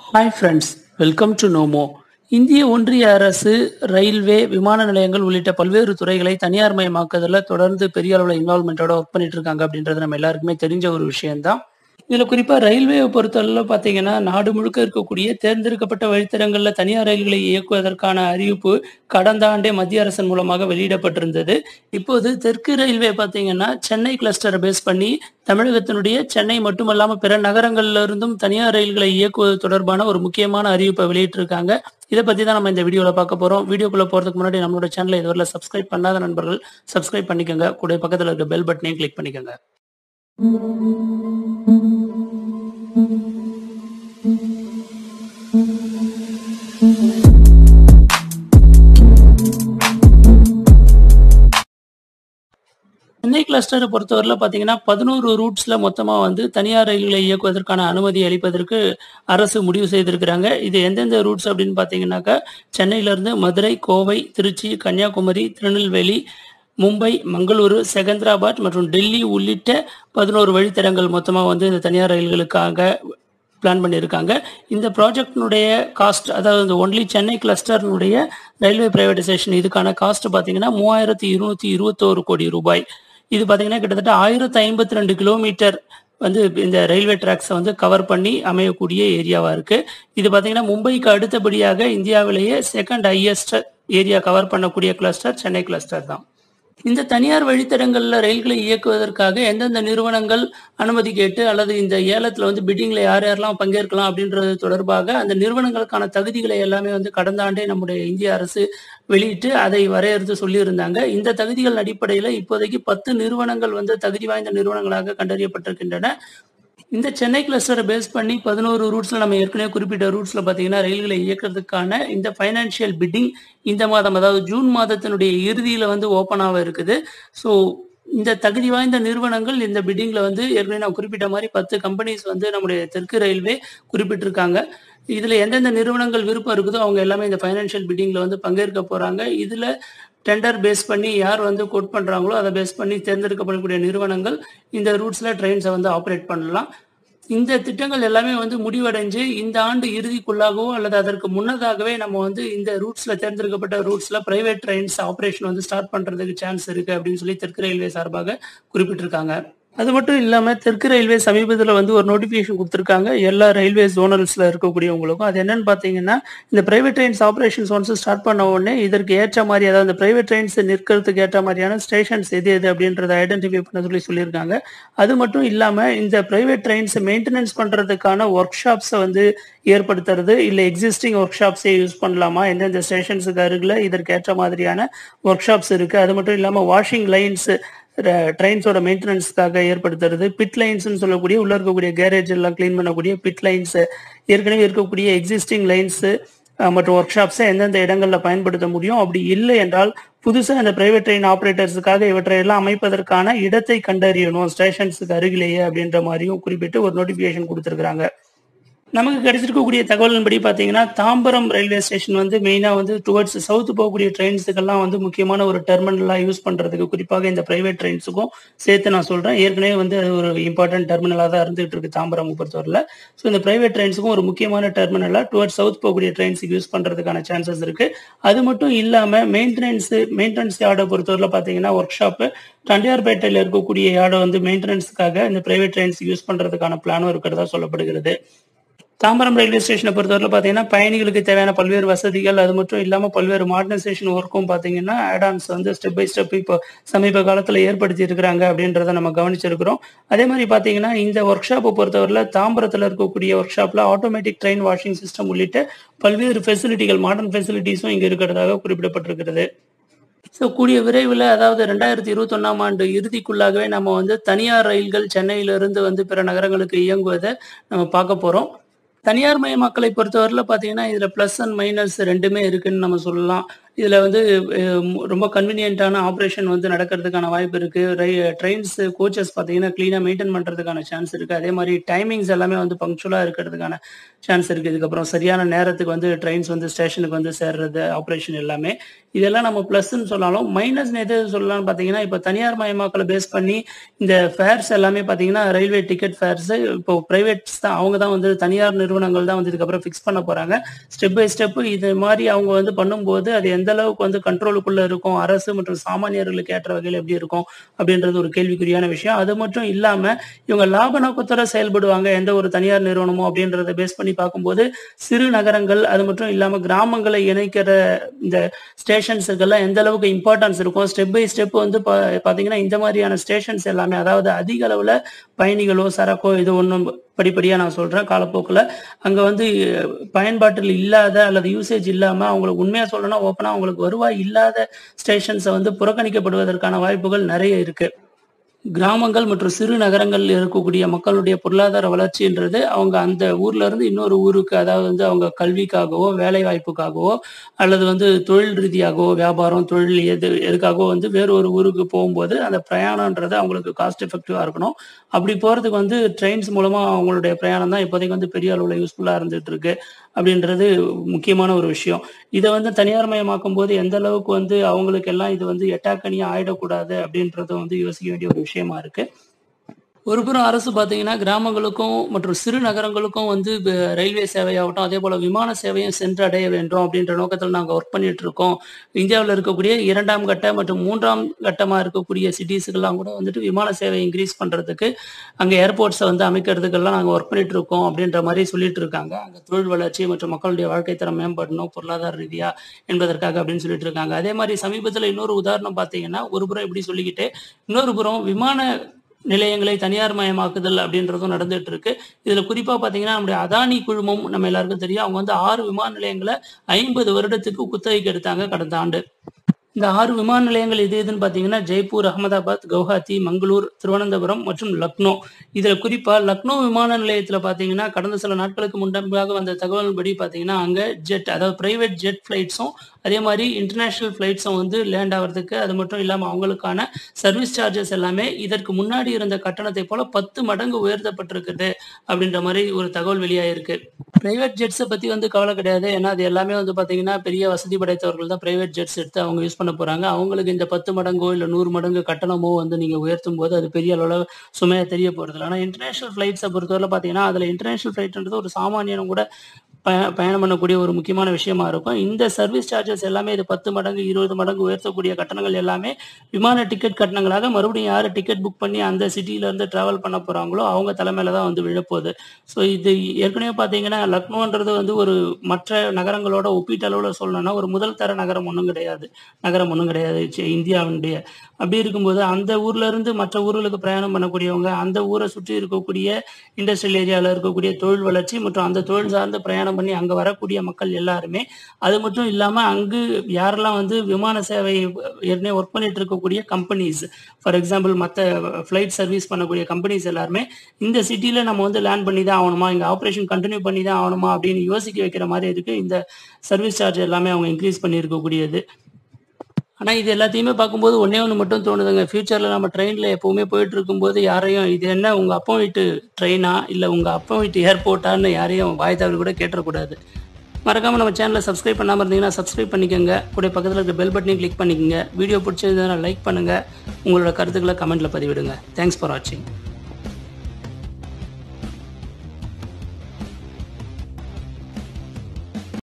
hi friends welcome to நோமோ இந்திய ஒன்றிய அரசு ரயில்வே விமான நிலையங்கள் உள்ளிட்ட பல்வேறு துறைகளை தனியார் மயமாக்குறதுல தொடர்ந்து பெரிய அளவில் இன்வால்மெண்ட்டோட ஒர்க் பண்ணிட்டு இருக்காங்க அப்படின்றது நம்ம எல்லாருக்குமே தெரிஞ்ச ஒரு விஷயம்தான் இதுல குறிப்பா ரயில்வேவை பொறுத்தளவில் பாத்தீங்கன்னா நாடு முழுக்க இருக்கக்கூடிய தேர்ந்தெடுக்கப்பட்ட வழித்தடங்கள்ல தனியார் ரயில்களை இயக்குவதற்கான அறிவிப்பு கடந்த ஆண்டே மத்திய அரசின் மூலமாக வெளியிடப்பட்டிருந்தது இப்போது தெற்கு ரயில்வே பாத்தீங்கன்னா சென்னை கிளஸ்டரை பேஸ் பண்ணி தமிழகத்தினுடைய சென்னை மட்டுமல்லாம பிற நகரங்கள்ல இருந்தும் தனியார் ரயில்களை இயக்குவது தொடர்பான ஒரு முக்கியமான அறிவிப்பை வெளியிட்டிருக்காங்க இதை பத்தி தான் நம்ம இந்த வீடியோல பார்க்க போறோம் வீடியோக்குள்ள போறதுக்கு முன்னாடி நம்மளோட சேனலை இதுவரை சப்ஸ்கிரைப் பண்ணாத நண்பர்கள் சப்ஸ்கிரைப் பண்ணிக்கோங்க கூட பக்கத்துல இருக்க பெல் பட்டனையும் கிளிக் பண்ணிக்கோங்க சென்னை கிளஸ்டரை பொறுத்தவரையில் பார்த்தீங்கன்னா பதினோரு ரூட்ஸில் மொத்தமாக வந்து தனியார் ரயில்களை இயக்குவதற்கான அனுமதி அளிப்பதற்கு அரசு முடிவு செய்திருக்கிறாங்க இது எந்தெந்த ரூட்ஸ் அப்படின்னு பார்த்தீங்கன்னாக்கா சென்னையிலேருந்து மதுரை கோவை திருச்சி கன்னியாகுமரி திருநெல்வேலி மும்பை மங்களூரு செகந்திராபாத் மற்றும் டெல்லி உள்ளிட்ட பதினோரு வழித்தடங்கள் மொத்தமாக வந்து இந்த தனியார் ரயில்களுக்காக பிளான் பண்ணியிருக்காங்க இந்த ப்ராஜெக்டினுடைய காஸ்ட் அதாவது இந்த ஒன்லி சென்னை கிளஸ்டர்னுடைய ரயில்வே பிரைவேடைசேஷன் இதுக்கான காஸ்ட் பார்த்தீங்கன்னா மூவாயிரத்தி இருநூத்தி இருபத்தோரு கோடி ரூபாய் இது பார்த்தீங்கன்னா கிட்டத்தட்ட ஆயிரத்தி ஐம்பத்தி ரெண்டு கிலோமீட்டர் வந்து இந்த ரயில்வே ட்ராக்ஸை வந்து கவர் பண்ணி அமையக்கூடிய ஏரியாவா இருக்கு இது பார்த்தீங்கன்னா மும்பைக்கு அடுத்தபடியாக இந்தியாவிலேயே செகண்ட் ஹையஸ்ட் ஏரியா கவர் பண்ணக்கூடிய கிளஸ்டர் சென்னை கிளஸ்டர் தான் இந்த தனியார் வழித்தடங்கள்ல ரயில்களை இயக்குவதற்காக எந்தெந்த நிறுவனங்கள் அனுமதி கேட்டு அல்லது இந்த ஏலத்துல வந்து பிட்டிங்ல யார் யாரெல்லாம் பங்கேற்கலாம் அப்படின்றது தொடர்பாக அந்த நிறுவனங்களுக்கான தகுதிகளை எல்லாமே வந்து கடந்த ஆண்டே நம்முடைய இந்திய அரசு வெளியிட்டு அதை வரையறுத்து சொல்லியிருந்தாங்க இந்த தகுதிகள் அடிப்படையில இப்போதைக்கு பத்து நிறுவனங்கள் வந்து தகுதி வாய்ந்த நிறுவனங்களாக கண்டறியப்பட்டிருக்கின்றன இந்த சென்னை கிளஸ்டரை பேஸ் பண்ணி பதினோரு ரூட்ஸ்ல நம்ம ஏற்கனவே குறிப்பிட்ட ரூட்ஸ்ல பாத்தீங்கன்னா ரயில்களை இயக்கிறதுக்கான இந்த ஃபைனான்சியல் பிட்டிங் இந்த மாதம் அதாவது ஜூன் மாதத்தினுடைய இறுதியில வந்து ஓப்பன் ஆக இருக்குது ஸோ இந்த தகுதி வாய்ந்த நிறுவனங்கள் இந்த பிட்டிங்ல வந்து ஏற்கனவே நான் குறிப்பிட்ட மாதிரி பத்து கம்பெனிஸ் வந்து நம்முடைய தெற்கு ரயில்வே குறிப்பிட்டிருக்காங்க இதுல எந்தெந்த நிறுவனங்கள் விருப்பம் இருக்குதோ அவங்க எல்லாமே இந்த ஃபைனான்சியல் பிட்டிங்ல வந்து பங்கேற்க போறாங்க இதுல டெண்டர் பேஸ் பண்ணி யார் வந்து கோட் பண்றாங்களோ அதை பேஸ் பண்ணி தேர்ந்தெடுக்கப்படக்கூடிய நிறுவனங்கள் இந்த ரூட்ஸ்ல ட்ரெயின்ஸை வந்து ஆப்ரேட் பண்ணலாம் இந்த திட்டங்கள் எல்லாமே வந்து முடிவடைஞ்சு இந்த ஆண்டு இறுதிக்குள்ளாகவோ அல்லது அதற்கு முன்னதாகவே நம்ம வந்து இந்த ரூட்ஸ்ல தேர்ந்தெடுக்கப்பட்ட ரூட்ஸ்ல பிரைவேட் ட்ரெயின்ஸ் ஆப்ரேஷன் வந்து ஸ்டார்ட் பண்றதுக்கு சான்ஸ் இருக்கு அப்படின்னு சொல்லி தெற்கு ரயில்வே சார்பாக குறிப்பிட்டிருக்காங்க அது மட்டும் இல்லாம தெற்கு ரயில்வே சமீபத்தில் வந்து ஒரு நோட்டிபிகேஷன் கொடுத்துருக்காங்க எல்லா ரயில்வே ஜோனல்ஸ்ல இருக்கக்கூடியவங்களுக்கும் அது என்னன்னு பாத்தீங்கன்னா இந்த private trains operations once start பண்ண உடனே இதற்கு ஏற்ற மாதிரி அதாவது இந்த பிரைவேட் ட்ரெயின்ஸ் நிற்கிறதுக்கு ஏற்ற மாதிரியான ஸ்டேஷன்ஸ் எது எது அப்படின்றத ஐடென்டிஃபை பண்ண சொல்லி சொல்லியிருக்காங்க அது மட்டும் இல்லாம இந்த பிரைவேட் ட்ரெயின்ஸ் மெயின்டெனன்ஸ் பண்றதுக்கான ஒர்க் ஷாப்ஸை வந்து ஏற்படுத்துறது இல்ல எக்ஸிஸ்டிங் ஒர்க் ஷாப்ஸே யூஸ் பண்ணலாமா எந்தெந்த ஸ்டேஷன்ஸுக்கு அருகில் இதற்கு ஏற்ற மாதிரியான ஒர்க் ஷாப்ஸ் இருக்கு அது மட்டும் இல்லாம வாஷிங் லைன்ஸ் ட்ரெயின்ஸோட மெயின்டெனன்ஸ்க்காக ஏற்படுத்துறது பிட் லைன்ஸ்னு சொல்லக்கூடிய உள்ள இருக்கக்கூடிய கேரேஜ் எல்லாம் கிளீன் பண்ணக்கூடிய பிட் லைன்ஸ் ஏற்கனவே இருக்கக்கூடிய எக்ஸிஸ்டிங் லைன்ஸ் மற்றும் ஒர்க் ஷாப்ஸை எந்தெந்த இடங்களில் பயன்படுத்த முடியும் அப்படி இல்லை என்றால் புதுசாக இந்த பிரைவேட் ட்ரெயின் ஆப்ரேட்டர்ஸுக்காக இவற்றை எல்லாம் அமைப்பதற்கான இடத்தை கண்டறியணும் ஸ்டேஷன்ஸுக்கு அருகிலேயே அப்படின்ற மாதிரியும் குறிப்பிட்டு ஒரு நோட்டிஃபிகேஷன் கொடுத்துருக்காங்க நமக்கு கிடைச்சிருக்கக்கூடிய தகவலின்படி பார்த்தீங்கன்னா தாம்பரம் ரயில்வே ஸ்டேஷன் வந்து மெயினாக வந்து டுவர்ட்ஸ் சவுத் போகக்கூடிய ட்ரெயின்ஸுக்கெல்லாம் வந்து முக்கியமான ஒரு டெர்மினலாக யூஸ் பண்ணுறதுக்கு குறிப்பாக இந்த பிரைவேட் ட்ரெயின்ஸுக்கும் சேர்த்து நான் சொல்கிறேன் ஏற்கனவே வந்து அது ஒரு இம்பார்ட்டன்ட் டெர்மினலாக தான் இருந்துகிட்டு இருக்கு தாம்பரம் பொறுத்தவரையில் ஸோ இந்த பிரைவேட் ட்ரெயின்ஸுக்கும் ஒரு முக்கியமான டெர்மினலாக டுவர்ட்ஸ் சவுத் போகக்கூடிய ட்ரெயின்ஸுக்கு யூஸ் பண்ணுறதுக்கான சான்சஸ் இருக்கு அது மட்டும் இல்லாமல் மெயின்டெனன்ஸ் மெயின்டெனன்ஸ் யார்டை பொறுத்தவரையில் பார்த்தீங்கன்னா ஒர்க் ஷாப்பு தண்டியார்பேட்டையில் இருக்கக்கூடிய யார்டை வந்து மெயின்டெனன்ஸுக்காக இந்த பிரைவேட் ட்ரெயின்ஸ் யூஸ் பண்ணுறதுக்கான பிளானும் இருக்கிறதா சொல்லப்படுகிறது தாம்பரம் ரயில்வே ஸ்டேஷனை பொறுத்தவரை பார்த்தீங்கன்னா பயணிகளுக்கு தேவையான பல்வேறு வசதிகள் அது மட்டும் இல்லாமல் பல்வேறு மாடர்னைசேஷன் ஒர்க்கும் பார்த்தீங்கன்னா ஆடான்ஸ் வந்து ஸ்டெப் பை ஸ்டெப் இப்போ சமீப காலத்தில் ஏற்படுத்தி இருக்கிறாங்க அப்படின்றத நம்ம கவனிச்சிருக்கிறோம் அதே மாதிரி பார்த்தீங்கன்னா இந்த ஒர்க் ஷாப்பை பொறுத்தவரையில் தாம்பரத்தில் இருக்கக்கூடிய ஒர்க் ஷாப்பில் ஆட்டோமேட்டிக் ட்ரெயின் வாஷிங் சிஸ்டம் உள்ளிட்ட பல்வேறு ஃபெசிலிட்டிகள் மாடர்ன் ஃபெசிலிட்டிஸும் இங்கே இருக்கிறதாக குறிப்பிடப்பட்டிருக்கிறது ஸோ கூடிய விரைவில் அதாவது ரெண்டாயிரத்தி இருபத்தொன்னாம் ஆண்டு இறுதிக்குள்ளாகவே நம்ம வந்து தனியார் ரயில்கள் சென்னையிலிருந்து வந்து பிற நகரங்களுக்கு இயங்குவதை நம்ம பார்க்க போகிறோம் தனியார் மய மக்களை பொறுத்தவரையில் பார்த்தீங்கன்னா இதில் ப்ளஸ் அண்ட் மைனஸ் ரெண்டுமே இருக்குன்னு நம்ம சொல்லலாம் இதில் வந்து அஹ், ரொம்ப கன்வீனியன்ட்டான ஆப்ரேஷன் வந்து நடக்கிறதுக்கான வாய்ப்பு இருக்குது ரை ட்ரெயின்ஸ் கோச்சஸ் பார்த்தீங்கன்னா க்ளீனாக மெயின்டைன் பண்ணுறதுக்கான சான்ஸ் இருக்குது அதே மாதிரி டைமிங்ஸ் எல்லாமே வந்து பங்க்சுவலாக இருக்கிறதுக்கான சான்ஸ் இருக்குது இதுக்கப்புறம் சரியான நேரத்துக்கு வந்து ட்ரெயின்ஸ் வந்து ஸ்டேஷனுக்கு வந்து சேர்றது ஆப்ரேஷன் எல்லாமே இதெல்லாம் நம்ம ப்ளஸ்ன்னு சொன்னாலும் மைனஸ் எது சொல்லலாம்னு பார்த்தீங்கன்னா இப்போ தனியார் மயமாக்கலை பேஸ் பண்ணி இந்த ஃபேர்ஸ் எல்லாமே பார்த்தீங்கன்னா ரயில்வே டிக்கெட் ஃபேர்ஸ் இப்போ பிரைவேட்ஸ் தான் அவங்க தான் வந்து தனியார் நிறுவனங்கள் தான் வந்து இதுக்கப்புறம் ஃபிக்ஸ் பண்ண போறாங்க ஸ்டெப் பை ஸ்டெப் இது மாதிரி அவங்க வந்து பண்ணும்போது அது எந்த அளவுக்கு வந்து கண்ட்ரோலுக்குள்ள இருக்கும் அரசு மற்றும் சாமானியர்களுக்கு ஏற்ற வகையில் எப்படி இருக்கும் அப்படின்றது ஒரு கேள்விக்குறியான விஷயம் அது மட்டும் இல்லாம இவங்க லாப நோக்கத்தோட செயல்படுவாங்க எந்த ஒரு தனியார் நிறுவனமோ அப்படின்றத பேஸ் பண்ணி பார்க்கும்போது சிறு நகரங்கள் அது மட்டும் இல்லாம கிராமங்களை இணைக்கிற இந்த ஸ்டேஷன்ஸுக்கெல்லாம் எந்த அளவுக்கு இம்பார்ட்டன்ஸ் இருக்கும் ஸ்டெப் பை ஸ்டெப் வந்து பா- பாத்தீங்கன்னா இந்த மாதிரியான ஸ்டேஷன்ஸ் எல்லாமே அதாவது அதிக அளவுல பயணிகளோ சரக்கோ இது ஒன்றும் படிப்படியாக நான் சொல்கிறேன் காலப்போக்கில் அங்கே வந்து அஹ், பயன்பாட்டில் இல்லாத அல்லது யூசேஜ் இல்லாமல் அவங்களுக்கு உண்மையாக சொல்லணும்னா ஓப்பனாக அவங்களுக்கு வருவாய் இல்லாத ஸ்டேஷன்ஸை வந்து புறக்கணிக்கப்படுவதற்கான வாய்ப்புகள் நிறைய இருக்கு கிராமங்கள் மற்றும் சிறு நகரங்களில் இருக்கக்கூடிய மக்களுடைய பொருளாதார வளர்ச்சின்றது அவங்க அந்த ஊர்ல இருந்து இன்னொரு ஊருக்கு அதாவது வந்து அவங்க கல்விக்காகவோ வேலை வாய்ப்புக்காகவோ அல்லது வந்து தொழில் ரீதியாகவோ வியாபாரம் தொழில் எது எதுக்காகவோ வந்து வேற ஒரு ஊருக்கு போகும்போது அந்த பிரயாணம்ன்றது அவங்களுக்கு காஸ்ட் எஃபெக்டிவா இருக்கணும் அப்படி போறதுக்கு வந்து ட்ரெயின்ஸ் மூலமா அவங்களுடைய பிரயாணம் தான் இப்போதைக்கு வந்து பெரிய அளவுல யூஸ்ஃபுல்லா இருந்துட்டு இருக்கு அப்படின்றது முக்கியமான ஒரு விஷயம் இதை வந்து தனியார் மயமாக்கும் போது எந்த அளவுக்கு வந்து அவங்களுக்கு எல்லாம் இது வந்து எட்டாக்கணியா ஆயிடக்கூடாது அப்படின்றத வந்து யோசிக்க வேண்டிய ஒரு விஷயமா இருக்கு ஒரு புறம் அரசு பார்த்தீங்கன்னா கிராமங்களுக்கும் மற்றும் சிறு நகரங்களுக்கும் வந்து வ- ரயில்வே சேவையாகட்டும் அதே போல விமான சேவையும் சென்றடைய வேண்டும் அப்படின்ற நோக்கத்தில் நாங்கள் ஒர்க் பண்ணிட்டு இருக்கோம் இந்தியாவில் இருக்கக்கூடிய இரண்டாம் கட்ட மற்றும் மூன்றாம் கட்டமாக இருக்கக்கூடிய சிட்டிஸுக்கெல்லாம் கூட வந்துட்டு விமான சேவை இன்க்ரீஸ் பண்ணுறதுக்கு அங்கே ஏர்போர்ட்ஸை வந்து அமைக்கிறதுக்கெல்லாம் நாங்கள் ஒர்க் பண்ணிட்டு இருக்கோம் அப்படின்ற மாதிரி சொல்லிட்டு இருக்காங்க அங்கே தொழில் வளர்ச்சி மற்றும் மக்களுடைய வாழ்க்கை தரம் மேம்படணும் பொருளாதார ரீதியா என்பதற்காக அப்படின்னு சொல்லிட்டு இருக்காங்க அதே மாதிரி சமீபத்தில் இன்னொரு உதாரணம் பார்த்தீங்கன்னா ஒரு புறம் இப்படி சொல்லிக்கிட்டு இன்னொரு புறம் விமான நிலையங்களை தனியார் மயமாக்குதல் அப்படின்றதும் நடந்துட்டு இருக்கு இதுல குறிப்பா பாத்தீங்கன்னா நம்முடைய அதானி குழுமம் நம்ம எல்லாருக்கும் தெரியும் அவங்க வந்து ஆறு விமான நிலையங்களை ஐம்பது வருடத்துக்கு குத்தகைக்கு எடுத்தாங்க கடந்த ஆண்டு இந்த ஆறு விமான நிலையங்கள் இது எதுன்னு பார்த்தீங்கன்னா ஜெய்ப்பூர் அகமதாபாத் கவுஹாத்தி மங்களூர் திருவனந்தபுரம் மற்றும் லக்னோ இதில் குறிப்பாக லக்னோ விமான நிலையத்தில் பார்த்தீங்கன்னா கடந்த சில நாட்களுக்கு முன்பாக வந்த தகவல் படி பார்த்தீங்கன்னா அங்கே ஜெட் அதாவது பிரைவேட் ஜெட் ஃப்ளைட்ஸும் அதே மாதிரி இன்டர்நேஷ்னல் ஃப்ளைட்ஸும் வந்து லேண்ட் ஆகிறதுக்கு அது மட்டும் இல்லாமல் அவங்களுக்கான சர்வீஸ் சார்ஜஸ் எல்லாமே இதற்கு முன்னாடி இருந்த கட்டணத்தை போல பத்து மடங்கு உயர்த்தப்பட்டிருக்குது அப்படின்ற மாதிரி ஒரு தகவல் வெளியாயிருக்கு பிரைவேட் ஜெட்ஸை பற்றி வந்து கவலை கிடையாது ஏன்னா அது எல்லாமே வந்து பார்த்தீங்கன்னா பெரிய வசதி படைத்தவர்கள் தான் பிரைவேட் ஜெட்ஸ் எடுத்து அவங்க யூஸ் பண்ண போகிறாங்க அவங்களுக்கு இந்த பத்து மடங்கோ இல்லை நூறு மடங்கு கட்டணமோ வந்து நீங்கள் உயர்த்தும் போது அது பெரிய அளவில் சுமையாக தெரிய போகிறது ஆனால் இன்டர்நேஷனல் ஃப்ளைட்ஸை பொறுத்தவரை பார்த்தீங்கன்னா அதில் இன்டர்நேஷனல் ஃப்ளைட்ன்றது ஒரு சாமானியனும் கூட பய- பயணம் பண்ணக்கூடிய ஒரு முக்கியமான விஷயமா இருக்கும் இந்த சர்வீஸ் சார்ஜஸ் எல்லாமே இது பத்து மடங்கு இருபது மடங்கு உயர்த்தக்கூடிய கட்டணங்கள் எல்லாமே விமான டிக்கெட் கட்டணங்களாக மறுபடியும் யார் டிக்கெட் புக் பண்ணி அந்த சிட்டில இருந்து டிராவல் பண்ண போறாங்களோ அவங்க தலைமையில தான் வந்து விழப்போகுது ஸோ இது ஏற்கனவே பார்த்தீங்கன்னா லக்னோன்றது வந்து ஒரு மற்ற நகரங்களோட ஒப்பீட்டளவில் சொல்லணும்னா ஒரு முதல் தர நகரம் ஒன்றும் கிடையாது நகரம் ஒன்றும் கிடையாது சி- இந்தியாவினுடைய அப்படி இருக்கும்போது அந்த ஊர்ல இருந்து மற்ற ஊர்களுக்கு பிரயாணம் பண்ணக்கூடியவங்க அந்த ஊரை சுற்றி இருக்கக்கூடிய இண்டஸ்ட்ரியல் ஏரியாவில் இருக்கக்கூடிய தொழில் வளர்ச்சி மற்றும் அந்த தொழில் சார்ந்து பிரயாணம் பண்ணி அங்க வரக்கூடிய மக்கள் எல்லாருமே அது மட்டும் இல்லாம அங்கு யாரெல்லாம் வந்து விமான சேவை ஏற்கனவே ஒர்க் பண்ணிட்டு இருக்கக்கூடிய கம்பெனிஸ் ஃபார் எக்ஸாம்பிள் மற்ற ஃப்ளைட் சர்வீஸ் பண்ணக்கூடிய கம்பெனிஸ் எல்லாருமே இந்த சிட்டில நம்ம வந்து லேண்ட் பண்ணி தான் ஆகணுமா இங்க ஆப்ரேஷன் கண்டினியூ பண்ணி தான் ஆகணுமா அப்படின்னு யோசிக்க வைக்கிற மாதிரி இருக்கு இந்த சர்வீஸ் சார்ஜ் எல்லாமே அவங்க இன்க்ரீஸ் பண்ணி இருக்கக்கூடியது ஆனா இது எல்லாத்தையுமே பார்க்கும்போது ஒண்ணே ஒன்று மட்டும் தோணுதுங்க ஃபியூச்சர்ல நம்ம ட்ரெயின்ல எப்பவுமே போயிட்டு இருக்கும்போது யாரையும் இது என்ன உங்க அப்பா வீட்டு ட்ரெயினா இல்ல உங்க அப்பா வீட்டு ஏர்போர்ட்டான்னு யாரையும் வாய் தவறி கூட கேட்டுறக்கூடாது மறக்காம நம்ம சேனலை சப்ஸ்கிரைப் பண்ணாம இருந்தீங்கன்னா சப்ஸ்கிரைப் பண்ணிக்கோங்க கூட பக்கத்தில் இருக்க பெல் பட்டனையும் கிளிக் பண்ணிக்கோங்க வீடியோ பிடிச்சதுன்னா லைக் பண்ணுங்க உங்களோட கருத்துக்களை கமெண்ட்ல பதிவிடுங்க தேங்க்ஸ் ஃபார் வாட்சிங்